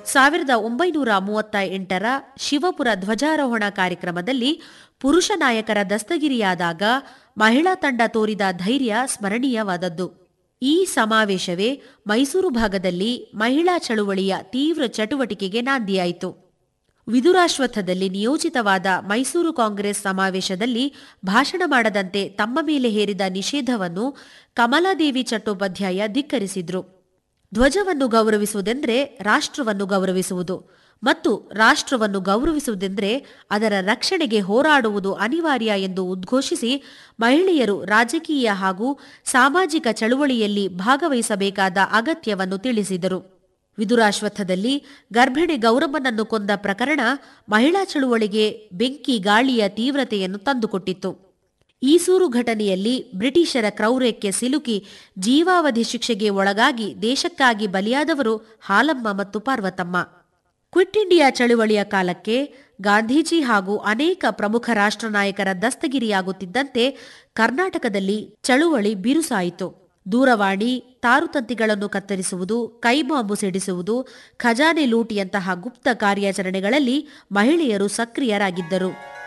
ಸಾವಿರದ ಒಂಬೈನೂರ ಮೂವತ್ತ ಎಂಟರ ಶಿವಪುರ ಧ್ವಜಾರೋಹಣ ಕಾರ್ಯಕ್ರಮದಲ್ಲಿ ಪುರುಷ ನಾಯಕರ ದಸ್ತಗಿರಿಯಾದಾಗ ಮಹಿಳಾ ತಂಡ ತೋರಿದ ಧೈರ್ಯ ಸ್ಮರಣೀಯವಾದದ್ದು ಈ ಸಮಾವೇಶವೇ ಮೈಸೂರು ಭಾಗದಲ್ಲಿ ಮಹಿಳಾ ಚಳುವಳಿಯ ತೀವ್ರ ಚಟುವಟಿಕೆಗೆ ನಾಂದಿಯಾಯಿತು ವಿದುರಾಶ್ವತ್ಥದಲ್ಲಿ ನಿಯೋಜಿತವಾದ ಮೈಸೂರು ಕಾಂಗ್ರೆಸ್ ಸಮಾವೇಶದಲ್ಲಿ ಭಾಷಣ ಮಾಡದಂತೆ ತಮ್ಮ ಮೇಲೆ ಹೇರಿದ ನಿಷೇಧವನ್ನು ಕಮಲಾದೇವಿ ಚಟ್ಟೋಪಾಧ್ಯಾಯ ಧಿಕ್ಕರಿಸಿದ್ರು ಧ್ವಜವನ್ನು ಗೌರವಿಸುವುದೆಂದರೆ ರಾಷ್ಟ್ರವನ್ನು ಗೌರವಿಸುವುದು ಮತ್ತು ರಾಷ್ಟ್ರವನ್ನು ಗೌರವಿಸುವುದೆಂದರೆ ಅದರ ರಕ್ಷಣೆಗೆ ಹೋರಾಡುವುದು ಅನಿವಾರ್ಯ ಎಂದು ಉದ್ಘೋಷಿಸಿ ಮಹಿಳೆಯರು ರಾಜಕೀಯ ಹಾಗೂ ಸಾಮಾಜಿಕ ಚಳುವಳಿಯಲ್ಲಿ ಭಾಗವಹಿಸಬೇಕಾದ ಅಗತ್ಯವನ್ನು ತಿಳಿಸಿದರು ವಿದುರಾಶ್ವತ್ಥದಲ್ಲಿ ಗರ್ಭಿಣಿ ಗೌರಮ್ಮನನ್ನು ಕೊಂದ ಪ್ರಕರಣ ಮಹಿಳಾ ಚಳುವಳಿಗೆ ಬೆಂಕಿ ಗಾಳಿಯ ತೀವ್ರತೆಯನ್ನು ತಂದುಕೊಟ್ಟಿತ್ತು ಈಸೂರು ಘಟನೆಯಲ್ಲಿ ಬ್ರಿಟಿಷರ ಕ್ರೌರ್ಯಕ್ಕೆ ಸಿಲುಕಿ ಜೀವಾವಧಿ ಶಿಕ್ಷೆಗೆ ಒಳಗಾಗಿ ದೇಶಕ್ಕಾಗಿ ಬಲಿಯಾದವರು ಹಾಲಮ್ಮ ಮತ್ತು ಪಾರ್ವತಮ್ಮ ಕ್ವಿಟ್ ಇಂಡಿಯಾ ಚಳುವಳಿಯ ಕಾಲಕ್ಕೆ ಗಾಂಧೀಜಿ ಹಾಗೂ ಅನೇಕ ಪ್ರಮುಖ ರಾಷ್ಟ್ರ ನಾಯಕರ ದಸ್ತಗಿರಿಯಾಗುತ್ತಿದ್ದಂತೆ ಕರ್ನಾಟಕದಲ್ಲಿ ಚಳುವಳಿ ಬಿರುಸಾಯಿತು ದೂರವಾಣಿ ತಾರುತಂತಿಗಳನ್ನು ಕತ್ತರಿಸುವುದು ಕೈಬಾಂಬು ಸಿಡಿಸುವುದು ಖಜಾನೆ ಲೂಟಿಯಂತಹ ಗುಪ್ತ ಕಾರ್ಯಾಚರಣೆಗಳಲ್ಲಿ ಮಹಿಳೆಯರು ಸಕ್ರಿಯರಾಗಿದ್ದರು